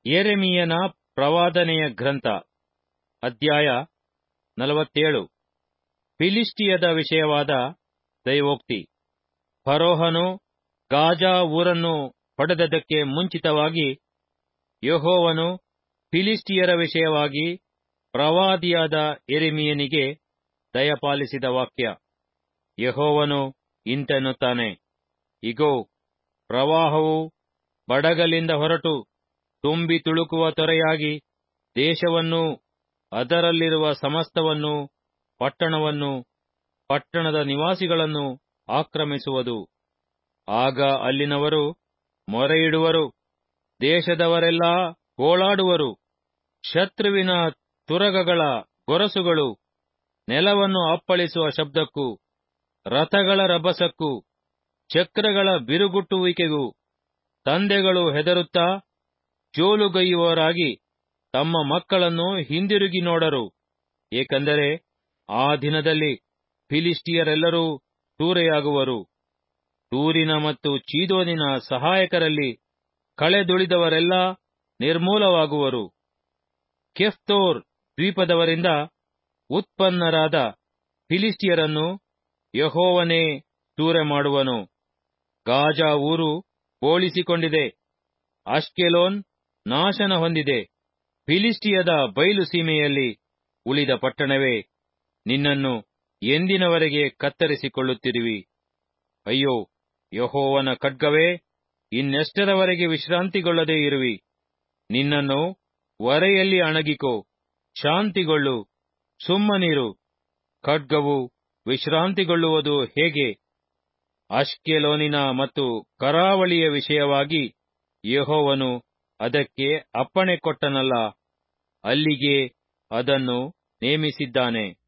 ಯೆರೆಮೀಯನ ಪ್ರವಾದನೆಯ ಗ್ರಂಥ ಅಧ್ಯಾಯ ನಲವತ್ತೇಳು ಫಿಲಿಷ್ಟಿಯದ ವಿಷಯವಾದ ದೈವೋಕ್ತಿ ಫರೋಹನು ಗಾಜಾ ಊರನ್ನು ಹೊಡೆದದ್ದಕ್ಕೆ ಮುಂಚಿತವಾಗಿ ಯೆಹೋವನು ಫಿಲಿಷ್ಟಿಯರ ವಿಷಯವಾಗಿ ಪ್ರವಾದಿಯಾದ ಯೆರೆಮೀಯನಿಗೆ ದಯಪಾಲಿಸಿದ ವಾಕ್ಯ ಯೆಹೋವನು ಇಂತೆನ್ನುತ್ತಾನೆ ಇಗೋ ಪ್ರವಾಹವು ಬಡಗಲಿಂದ ಹೊರಟು ತುಂಬಿ ತುಳುಕುವ ತೊರೆಯಾಗಿ ದೇಶವನ್ನೂ ಅದರಲ್ಲಿರುವ ಸಮಸ್ತವನ್ನೂ ಪಟ್ಟಣವನ್ನೂ ಪಟ್ಟಣದ ನಿವಾಸಿಗಳನ್ನು ಆಕ್ರಮಿಸುವುದು ಆಗ ಅಲ್ಲಿನವರು ಮೊರೆಯಿಡುವರು ದೇಶದವರೆಲ್ಲಾ ಗೋಳಾಡುವರು ಶತ್ರುವಿನ ತುರಗಗಳ ಗೊರಸುಗಳು ನೆಲವನ್ನು ಅಪ್ಪಳಿಸುವ ಶಬ್ದಕ್ಕೂ ರಥಗಳ ರಭಸಕ್ಕೂ ಚಕ್ರಗಳ ಬಿರುಗುಟ್ಟುವಿಕೆಗೂ ತಂದೆಗಳು ಹೆದರುತ್ತಾ ಜೋಲುಗೈಯುವವರಾಗಿ ತಮ್ಮ ಮಕ್ಕಳನ್ನು ಹಿಂದಿರುಗಿ ನೋಡರು ಏಕೆಂದರೆ ಆ ದಿನದಲ್ಲಿ ಫಿಲಿಷ್ಟಿಯರೆಲ್ಲರೂ ಸೂರೆಯಾಗುವರು ತೂರಿನ ಮತ್ತು ಚೀದೋನಿನ ಸಹಾಯಕರಲ್ಲಿ ಕಳೆದುಳಿದವರೆಲ್ಲ ನಿರ್ಮೂಲವಾಗುವರು ಕೆಫ್ತೋರ್ ದ್ವೀಪದವರಿಂದ ಉತ್ಪನ್ನರಾದ ಫಿಲಿಷ್ಟಿಯರನ್ನು ಯೆಹೋವನೇ ಸೂರೆ ಮಾಡುವನು ಗಾಜಾ ಊರು ಬೋಳಿಸಿಕೊಂಡಿದೆ ಅಷ್ಕೆಲೋನ್ ನಾಶನ ಹೊಂದಿದೆ ಫಿಲಿಷ್ಟಿಯದ ಬಯಲು ಸೀಮೆಯಲ್ಲಿ ಉಳಿದ ಪಟ್ಟಣವೇ ನಿನ್ನನ್ನು ಎಂದಿನವರೆಗೆ ಕತ್ತರಿಸಿಕೊಳ್ಳುತ್ತಿರುವಿ ಅಯ್ಯೋ ಯಹೋವನ ಖಡ್ಗವೇ ಇನ್ನೆಷ್ಟರವರೆಗೆ ವಿಶ್ರಾಂತಿಗೊಳ್ಳದೆ ಇರುವಿ ನಿನ್ನನ್ನು ಒರೆಯಲ್ಲಿ ಅಣಗಿಕೋ ಶಾಂತಿಗೊಳ್ಳು ಸುಮ್ಮನಿರು ಖಡ್ಗವು ವಿಶ್ರಾಂತಿಗೊಳ್ಳುವುದು ಹೇಗೆ ಅಷ್ಕೆಲೋನಿನ ಮತ್ತು ಕರಾವಳಿಯ ವಿಷಯವಾಗಿ ಯೆಹೋವನು ಅದಕ್ಕೆ ಅಪ್ಪಣೆ ಕೊಟ್ಟನಲ್ಲ ಅಲ್ಲಿಗೆ ಅದನ್ನು ನೇಮಿಸಿದ್ದಾನೆ